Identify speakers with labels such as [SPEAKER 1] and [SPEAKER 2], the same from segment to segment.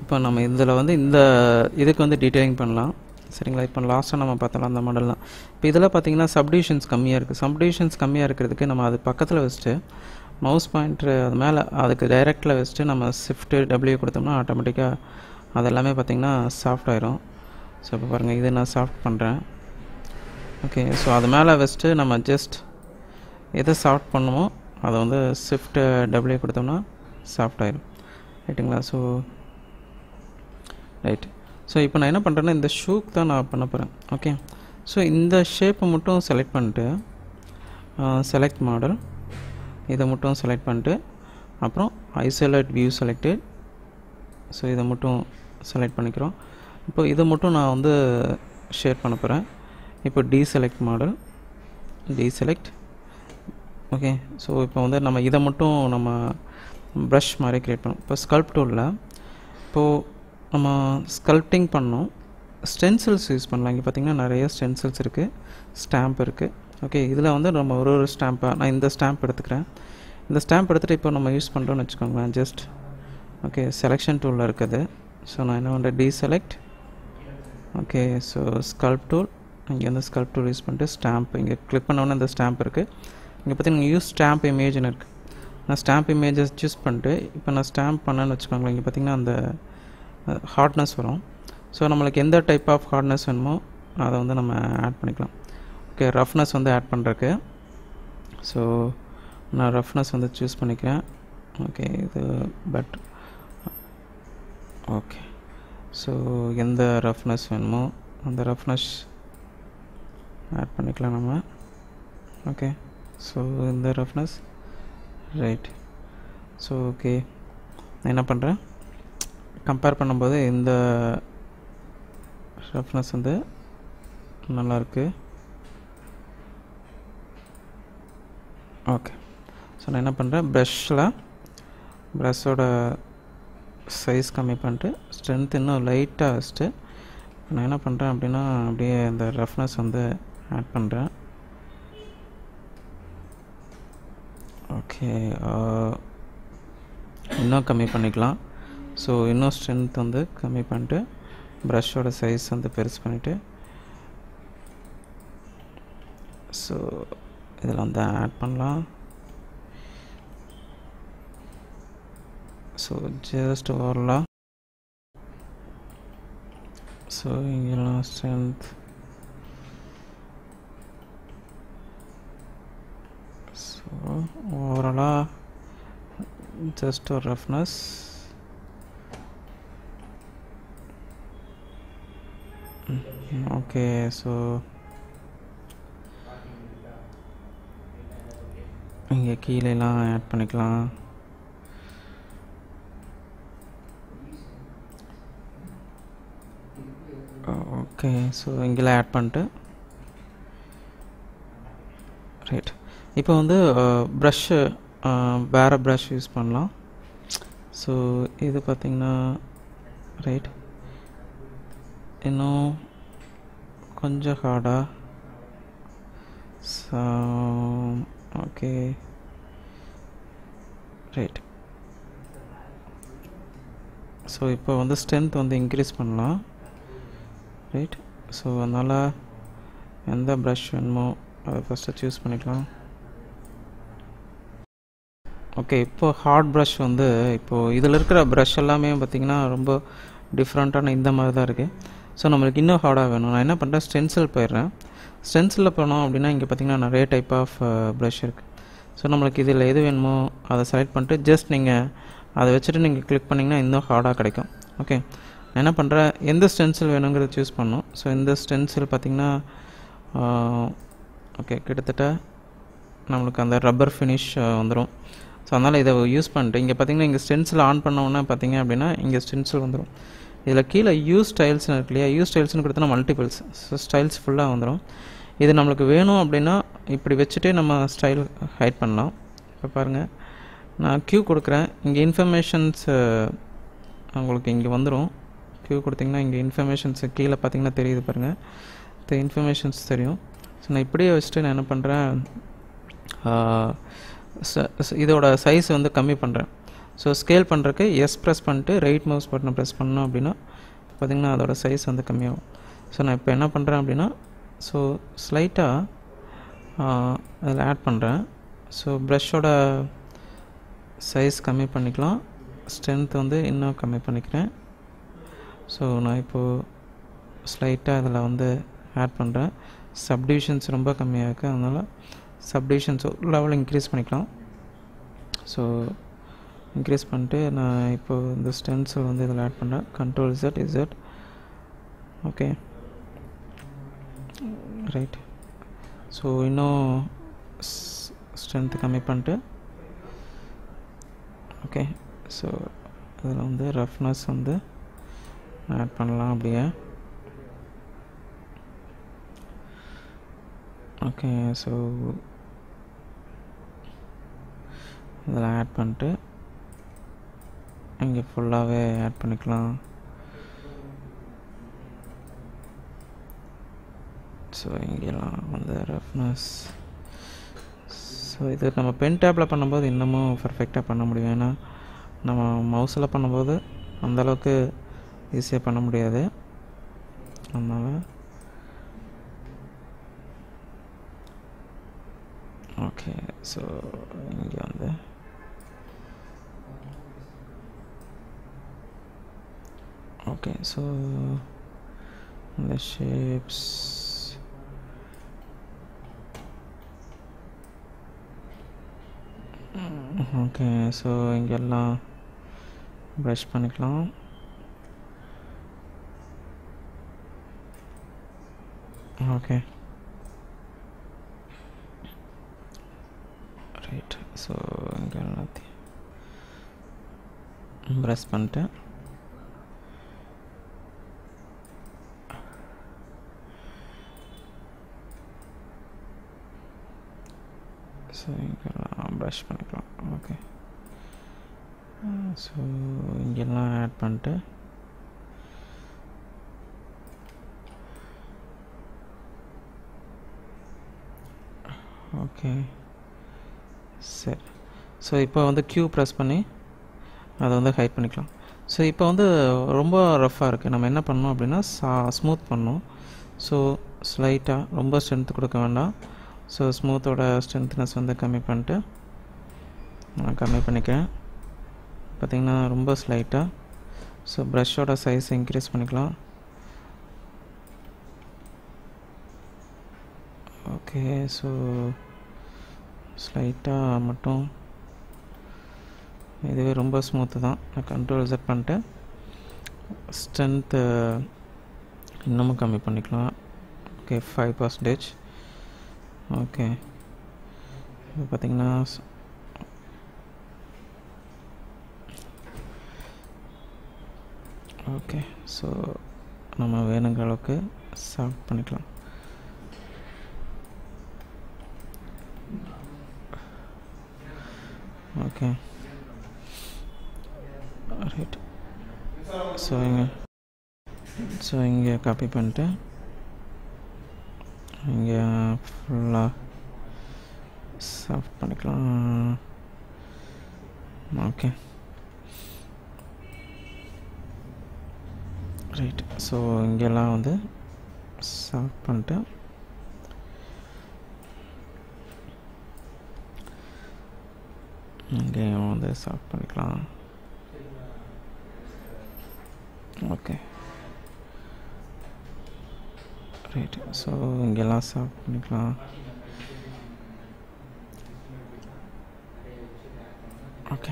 [SPEAKER 1] இப்போ நம்ம இதில் வந்து இந்த இதுக்கு வந்து டீட்டெயிலிங் பண்ணலாம் சரிங்களா இப்போ லாஸ்ட்டாக நம்ம பார்த்தலாம் அந்த மாடல் தான் இப்போ இதில் பார்த்தீங்கன்னா சப்டிவிஷன்ஸ் கம்மியாக இருக்குது சப்டிவிஷன்ஸ் கம்மியாக இருக்கிறதுக்கு நம்ம அது பக்கத்தில் வச்சுட்டு மவுஸ் பாயிண்ட்ரு அது மேலே அதுக்கு டைரெக்டில் வச்சுட்டு நம்ம ஷிஃப்ட்டு டபிள்யூ கொடுத்தோம்னா ஆட்டோமேட்டிக்காக அது எல்லாமே பார்த்திங்கன்னா சாஃப்ட் ஆயிரும் ஸோ இப்போ பாருங்கள் இது நான் சாஃப்ட் பண்ணுறேன் ஓகே ஸோ அது மேலே வச்சுட்டு நம்ம ஜஸ்ட் எதை சாஃப்ட் பண்ணுமோ அதை வந்து ஷிஃப்ட்டு டபிள்யூ கொடுத்தோம்னா சாஃப்ட் ஆயிரும் ரைட்டுங்களா ஸோ ரைட் ஸோ இப்போ நான் என்ன பண்ணுறேன்னா இந்த ஷூக்கு தான் நான் பண்ண போகிறேன் ஓகே ஸோ இந்த ஷேப்பை மட்டும் செலக்ட் பண்ணிட்டு செலக்ட் மாடல் இதை மட்டும் செலக்ட் பண்ணிட்டு அப்புறம் ஐசோலேட் வியூ செலக்டட் ஸோ இதை மட்டும் செலக்ட் பண்ணிக்கிறோம் இப்போ இதை மட்டும் நான் வந்து ஷேர் பண்ண போகிறேன் இப்போ deselect model deselect okay so இப்போ வந்து நம்ம இதை மட்டும் நம்ம ப்ரஷ் மாதிரி க்ரியேட் பண்ணோம் இப்போ ஸ்கல்ப் டூலில் இப்போது நம்ம ஸ்கல்ப்டிங் பண்ணோம் ஸ்டென்சில்ஸ் யூஸ் பண்ணலாம் இங்கே பார்த்தீங்கன்னா நிறைய ஸ்டென்சில்ஸ் இருக்குது ஸ்டாம்ப் இருக்குது ஓகே இதில் வந்து நம்ம ஒரு ஒரு ஸ்டாம்ப்பாக நான் இந்த ஸ்டாம்ப் எடுத்துக்கிறேன் இந்த ஸ்டாம்ப் எடுத்துகிட்டு இப்போ நம்ம யூஸ் பண்ணுறோன்னு வச்சுக்கோங்களேன் ஜஸ்ட் ஓகே செலெக்ஷன் டூலில் இருக்குது ஸோ நான் என்ன பண்ணுறேன் deselect okay so sculpt tool இங்கே வந்து ஸ்கல்ப் டூல் யூஸ் பண்ணிட்டு ஸ்டாம்ப் இங்கே கிளிக் பண்ணோன்னே இந்த ஸ்டாம்ப் இருக்குது இங்கே பார்த்தீங்கன்னா யூஸ் ஸ்டாம்ப் இமேஜ்னு இருக்குது நான் ஸ்டாம்ப் இமேஜஸ் சூஸ் பண்ணிட்டு இப்போ நான் ஸ்டாம்ப் பண்ணேன்னு வச்சுக்கோங்களேன் இங்கே பார்த்தீங்கன்னா அந்த ஹார்ட்னஸ் வரும் ஸோ நம்மளுக்கு எந்த டைப் ஆஃப் ஹார்ட்னஸ் வேணுமோ அதை வந்து நம்ம ஆட் பண்ணிக்கலாம் ஓகே ரஃப்னஸ் வந்து ஆட் பண்ணுறக்கு ஸோ நான் ரஃப்னஸ் வந்து சூஸ் பண்ணிக்கிறேன் ஓகே இது பட் ஓகே ஸோ எந்த ரஃப்னஸ் வேணுமோ அந்த ரஃப்னஸ் ஆட் பண்ணிக்கலாம் நம்ம ஓகே ஸோ இந்த ரஃப்னஸ் ரைட் ஸோ ஓகே நான் என்ன பண்ணுறேன் கம்பேர் பண்ணும்போது இந்த ரஃப்னஸ் வந்து நல்லாயிருக்கு ஓகே ஸோ நான் என்ன பண்ணுறேன் ப்ரஷ்ஷில் ப்ரஷ்ஷோட சைஸ் கம்மி பண்ணிட்டு ஸ்ட்ரென்த் இன்னும் லைட்டாக வச்சுட்டு நான் என்ன பண்ணுறேன் அப்படின்னா அப்படியே இந்த ரஃப்னஸ் வந்து ஆட் பண்ணுறேன் ஓகே இன்னும் கம்மி பண்ணிக்கலாம் ஸோ இன்னும் ஸ்ட்ரென்த் வந்து கம்மி பண்ணிட்டு ப்ரஷ்ஷோட சைஸ் வந்து பெருசு பண்ணிவிட்டு ஸோ இதில் வந்து ஆட் பண்ணலாம் ஸோ ஜஸ்ட் ஓவரலாக ஸோ இங்கெல்லாம் ஸ்ட்ரென்த் ஸோ ஓவராலாக ஜஸ்ட் ஒரு ரஃப்னஸ் ஓகே ஸோ இங்கே கீழேலாம் ஆட் பண்ணிக்கலாம் ஓகே ஸோ இங்கெல்லாம் ஆட் பண்ணிட்டு ரைட் இப்போ வந்து ப்ரஷ்ஷு வேறு ப்ரஷ் யூஸ் பண்ணலாம் ஸோ இது பார்த்திங்கன்னா ரைட் இன்னும் கொஞ்சம் ஹார்டாக ஸோ ஓகே ரைட் ஸோ இப்போ வந்து ஸ்ட்ரென்த் வந்து இன்க்ரீஸ் பண்ணலாம் ரைட் ஸோ அதனால் எந்த ப்ரஷ் வேணுமோ அதை ஃபஸ்ட்டு சூஸ் பண்ணிக்கலாம் ஓகே இப்போ ஹார்ட் ப்ரஷ் வந்து இப்போது இதில் இருக்கிற ப்ரஷ் எல்லாமே பார்த்திங்கன்னா ரொம்ப டிஃப்ரெண்ட்டான இந்த மாதிரி தான் இருக்குது ஸோ நம்மளுக்கு இன்னும் ஹார்டாக வேணும் நான் என்ன பண்ணுறேன் ஸ்டென்சில் போயிடுறேன் ஸ்டென்சிலில் போனோம் அப்படின்னா இங்கே பார்த்திங்கன்னா நிறைய டைப் ஆஃப் ப்ரஷ் இருக்குது ஸோ நம்மளுக்கு இதில் எது வேணுமோ அதை செலக்ட் பண்ணிட்டு ஜஸ்ட் நீங்கள் அதை வச்சுட்டு நீங்கள் கிளிக் பண்ணிங்கன்னா இன்னும் ஹார்டாக கிடைக்கும் ஓகே நான் என்ன பண்ணுறேன் எந்த ஸ்டென்சில் வேணுங்கிறத சூஸ் பண்ணோம் ஸோ இந்த ஸ்டென்சில் பார்த்திங்கன்னா ஓகே கிட்டத்தட்ட நம்மளுக்கு அந்த ரப்பர் ஃபினிஷ் வந்துடும் ஸோ அதனால் இதை யூஸ் பண்ணிட்டு இங்கே பார்த்தீங்கன்னா இங்கே ஸ்டென்சில் ஆன் பண்ணோன்னே பார்த்தீங்க அப்படின்னா இங்கே ஸ்டென்சில் வந்துடும் இதில் கீழே யூ ஸ்டைல்ஸ்னு இருக்கு இல்லையா யூ ஸ்டைல்ஸ்னு கொடுத்தோன்னா மல்டிபிள்ஸ் ஸோ ஸ்டைல்ஸ் ஃபுல்லாக வந்துடும் இது நம்மளுக்கு வேணும் அப்படின்னா இப்படி வச்சுட்டே நம்ம ஸ்டைல் ஹைட் பண்ணலாம் இப்போ பாருங்கள் நான் க்யூ கொடுக்குறேன் இங்கே இன்ஃபர்மேஷன்ஸ் உங்களுக்கு இங்கே வந்துடும் க்யூ கொடுத்தீங்கன்னா இங்கே இன்ஃபர்மேஷன்ஸ் கீழே பார்த்தீங்கன்னா தெரியுது பாருங்கள் இந்த இன்ஃபர்மேஷன்ஸ் தெரியும் ஸோ நான் இப்படியே வச்சுட்டு நான் என்ன பண்ணுறேன் இதோட சைஸ் வந்து கம்மி பண்ணுறேன் ஸோ ஸ்கேல் பண்ணுறக்கு எஸ் ப்ரெஸ் பண்ணிட்டு ரைட் மவுஸ் பட்டனை ப்ரெஸ் பண்ணோம் அப்படின்னா பார்த்திங்கன்னா அதோட சைஸ் வந்து கம்மியாகும் ஸோ நான் இப்போ என்ன பண்ணுறேன் அப்படின்னா ஸோ ஸ்லைட்டாக அதில் ஆட் பண்ணுறேன் ஸோ ப்ரஷ்ஷோட சைஸ் கம்மி பண்ணிக்கலாம் ஸ்ட்ரென்த் வந்து இன்னும் கம்மி பண்ணிக்கிறேன் ஸோ நான் இப்போது ஸ்லைட்டாக இதில் வந்து ஆட் பண்ணுறேன் சப்டிவிஷன்ஸ் ரொம்ப கம்மியாக இருக்குது அதனால் சப்டிவிஷன்ஸ் லெவல் இன்க்ரீஸ் பண்ணிக்கலாம் ஸோ இன்க்ரீஸ் பண்ணிட்டு நான் இப்போது இந்த ஸ்டென்சில் வந்து இதில் ஆட் பண்ணுறேன் control Z Z okay right so இன்னும் ஸ்ட்ரென்த் கம்மி பண்ணிட்டு ஓகே ஸோ இதில் வந்து ரஃப்னஸ் வந்து ஆட் பண்ணலாம் அப்படியே ஓகே ஸோ இதில் ஆட் பண்ணிட்டு இங்கே ஃபுல்லாகவே ஆட் பண்ணிக்கலாம் ஸோ இங்கெல்லாம் வந்து ரஃப்னஸ் ஸோ இது நம்ம பென் டேப்பில் பண்ணும்போது இன்னமும் பர்ஃபெக்டாக பண்ண முடியும் ஏன்னா நம்ம மவுஸில் பண்ணும்போது அந்தளவுக்கு ஈஸியாக பண்ண முடியாது அதனால் ஓகே ஸோ இங்கே வந்து ஓகே ஸோ இந்த ஷேப்ஸ் ஓகே ஸோ இங்கெல்லாம் ப்ரஷ் பண்ணிக்கலாம் ஓகே ரைட் ஸோ இங்கே எல்லாத்தையும் ப்ரெஸ் பண்ணிட்டேன் ஸோ இங்கெல்லாம் ப்ரஷ் பண்ணிக்கலாம் ஓகே ஸோ இங்கெல்லாம் ஆட் பண்ணிட்டு ஓகே சரி ஸோ இப்போ வந்து க்யூ ப்ரெஸ் பண்ணி அதை வந்து ஹைட் பண்ணிக்கலாம் ஸோ இப்போ வந்து ரொம்ப ரஃப்பாக இருக்குது நம்ம என்ன பண்ணோம் அப்படின்னா சா ஸ்மூத் பண்ணோம் ஸோ ஸ்லைட்டாக ரொம்ப ஸ்ட்ரென்த் கொடுக்க வேண்டாம் ஸோ ஸ்மூத்தோட ஸ்ட்ரென்த்னஸ் வந்து கம்மி பண்ணிட்டு நான் கம்மி பண்ணிக்கிறேன் பார்த்திங்கன்னா ரொம்ப ஸ்லைட்டாக ஸோ ப்ரஷ்ஷோட சைஸ் இன்க்ரீஸ் பண்ணிக்கலாம் ஓகே ஸோ ஸ்லைட்டாக மட்டும் இதுவே ரொம்ப ஸ்மூத்து தான் நான் கண்ட்ரோல் செட் பண்ணிட்டு ஸ்ட்ரென்த்து இன்னமும் கம்மி பண்ணிக்கலாம் ஓகே ஃபைவ் பர்சன்டேஜ் ஓகே இப்போ பார்த்திங்கன்னா ஓகே ஸோ நம்ம வேணுங்கிற அளவுக்கு சாஃப்ட் பண்ணிக்கலாம் ஓகே ரைட் ஸோ இங்கே ஸோ இங்கே காப்பி பண்ணிட்டு இங்கே ஃபுல்லாக சாஃப்ட் பண்ணிக்கலாம் ஓகே ரைட் ஸோ இங்கெல்லாம் வந்து சாஃப்ட் பண்ணிட்டு இங்கேயும் வந்து சாஃப்ட் பண்ணிக்கலாம் ஓகே ரைட் ஸோ இங்கெல்லாம் சாஃப்ட் பண்ணிக்கலாம் ஓகே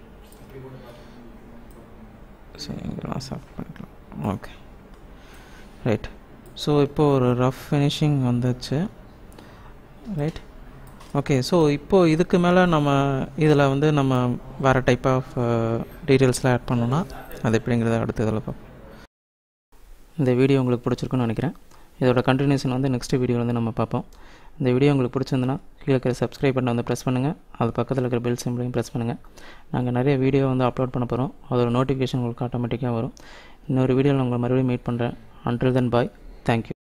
[SPEAKER 1] ஸோ இங்கெல்லாம் சாஃப்ட் பண்ணிக்கலாம் ஓகே ரைட் ஸோ இப்போது ஒரு ரஃப் ஃபினிஷிங் வந்துச்சு ரைட் ஓகே ஸோ இப்போது இதுக்கு மேலே நம்ம இதில் வந்து நம்ம வேறு டைப் ஆஃப் டீட்டெயில்ஸ்லாம் ஆட் பண்ணோன்னா அது எப்படிங்கிறத அடுத்த இதில் பார்ப்போம் இந்த வீடியோ உங்களுக்கு பிடிச்சிருக்குன்னு நினைக்கிறேன் இதோட கண்டினியூஷன் வந்து நெக்ஸ்ட் வீடியோ வந்து நம்ம பார்ப்போம் இந்த வீடியோ உங்களுக்கு பிடிச்சிருந்துன்னா கீழே இருக்கிற சப்ஸ்கிரைப் பட்டனை வந்து ப்ரெஸ் பண்ணுங்கள் அது பக்கத்தில் இருக்கிற பெல் சிம்பிளையும் ப்ரெஸ் பண்ணுங்கள் நாங்கள் நிறைய வீடியோ வந்து அப்லோட் பண்ண போகிறோம் அதோட நோட்டிஃபிகேஷன் உங்களுக்கு ஆட்டோமேட்டிக்காக வரும் இன்னொரு வீடியோவில் உங்களை மறுபடியும் மீட் பண்ணுறேன் அன்டில் தென் பாய் தேங்க்யூ